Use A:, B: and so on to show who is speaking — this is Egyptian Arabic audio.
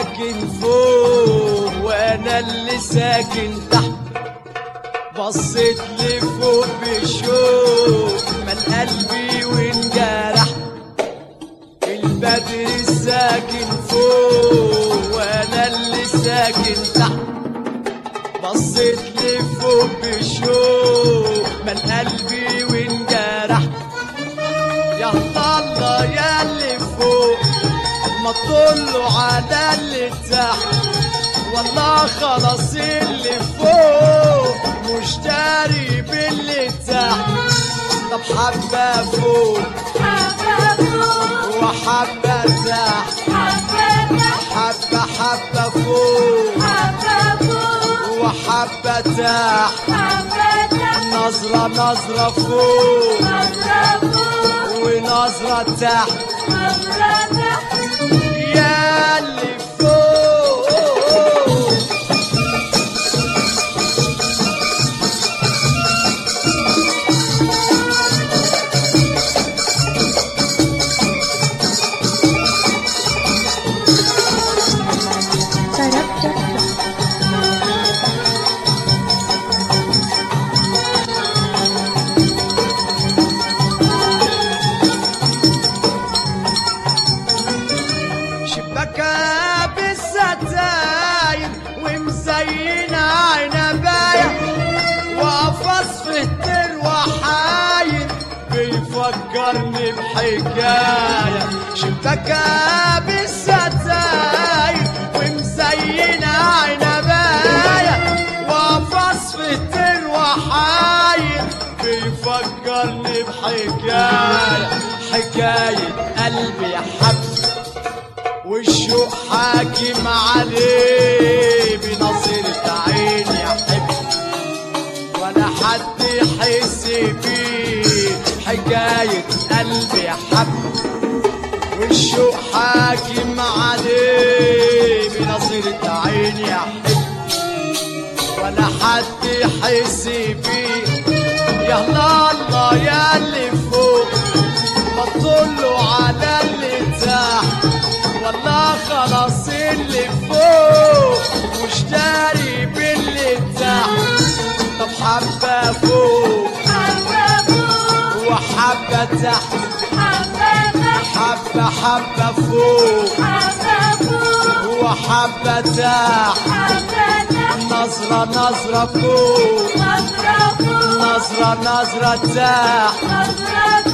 A: ساكن فوق وانا اللي ساكن تحت بصيت لفوق بشوق من قلبي وانجرح البدر الساكن فوق وانا اللي ساكن تحت بصيت لفوق بشوق من قلبي وانجرح يا الله يا اللي فوق ما تطلوا على اللي تحت والله خلاص اللي فوق مشتري باللي تحت طب حبة فوق وحبة تحت حبة حبة فوق وحبة تحت نظرة نظرة فوق ونظرة تحت يا اللي فوق شبكة بالستاير ومزينة عنباية وقفص في التر وحاير بيفكرني بحكاية شبكة بالستاير ومزينة عنباية وقفص في التر وحاير بيفكرني بحكاية حكاية قلبي حب والشوق حاكم عليه بنظرة عيني يحب ولا حد يحس بيه حكاية قلبي حب والشوق حاكم عليه بنظرة عيني يحب ولا حد يحس بيه يا الله الله يا اللي فوق بطلوا على اللي تحت والله خلاص اللي فوق مشتري باللي تحت طب حبة فوق وحبة تحت حبة حبة فوق وحبة تحت نظرة نظرة فوق نظرة نظرة تحت